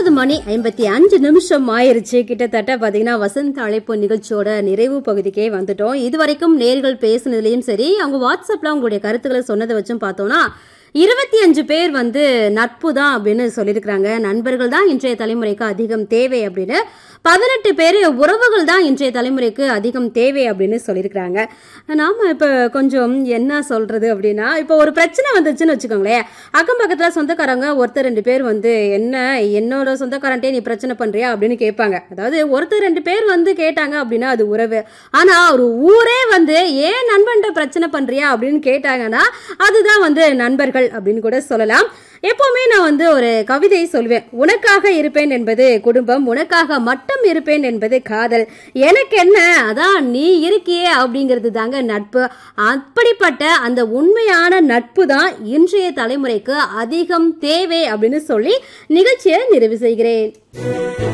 ஒன்பது மணி ஐம்பத்தி அஞ்சு நிமிஷம் ஆயிருச்சு கிட்டத்தட்ட பாத்தீங்கன்னா வசந்த் அழைப்பு நிகழ்ச்சியோட நிறைவு பகுதிக்கே வந்துட்டோம் இதுவரைக்கும் நேர்கள் பேசுனதுலயும் சரி அவங்க வாட்ஸ்அப்ல அவங்களுடைய கருத்துக்களை சொன்னதை வச்சும் பார்த்தோம்னா இருபத்தி அஞ்சு பேர் வந்து நட்பு தான் அப்படின்னு சொல்லியிருக்கிறாங்க நண்பர்கள் தான் இன்றைய தலைமுறைக்கு அதிகம் தேவை அப்படின்னு பதினெட்டு பேர் உறவுகள் தான் இன்றைய தலைமுறைக்கு அதிகம் தேவை அப்படின்னு சொல்லியிருக்கிறாங்க நாம இப்போ கொஞ்சம் என்ன சொல்றது அப்படின்னா இப்போ ஒரு பிரச்சனை வந்துச்சுன்னு வச்சுக்கோங்களேன் அக்கம் பக்கத்தில் சொந்தக்காரங்க ஒருத்தர் ரெண்டு பேர் வந்து என்ன என்னோட சொந்தக்காரன்ட்டே நீ பிரச்சனை பண்றியா அப்படின்னு கேட்பாங்க அதாவது ஒருத்தர் ரெண்டு பேர் வந்து கேட்டாங்க அப்படின்னா அது உறவு ஆனா ஒரு ஊரே வந்து ஏன் நண்பன்ட்ட பிரச்சனை பண்றியா அப்படின்னு கேட்டாங்கன்னா அதுதான் வந்து நண்பர்கள் அப்படின்னு கூட சொல்லலாம் எப்பவுமே நான் வந்து ஒரு கவிதை சொல்வேன் உனக்காக இருப்பேன் என்பது குடும்பம் உனக்காக மட்டும் இருப்பேன் என்பது காதல் எனக்கு என்ன அதான் நீ இருக்கியே அப்படிங்கிறது தாங்க நட்பு அப்படிப்பட்ட அந்த உண்மையான நட்பு தான் இன்றைய தலைமுறைக்கு அதிகம் தேவை அப்படின்னு சொல்லி நிகழ்ச்சியை நிறைவு செய்கிறேன்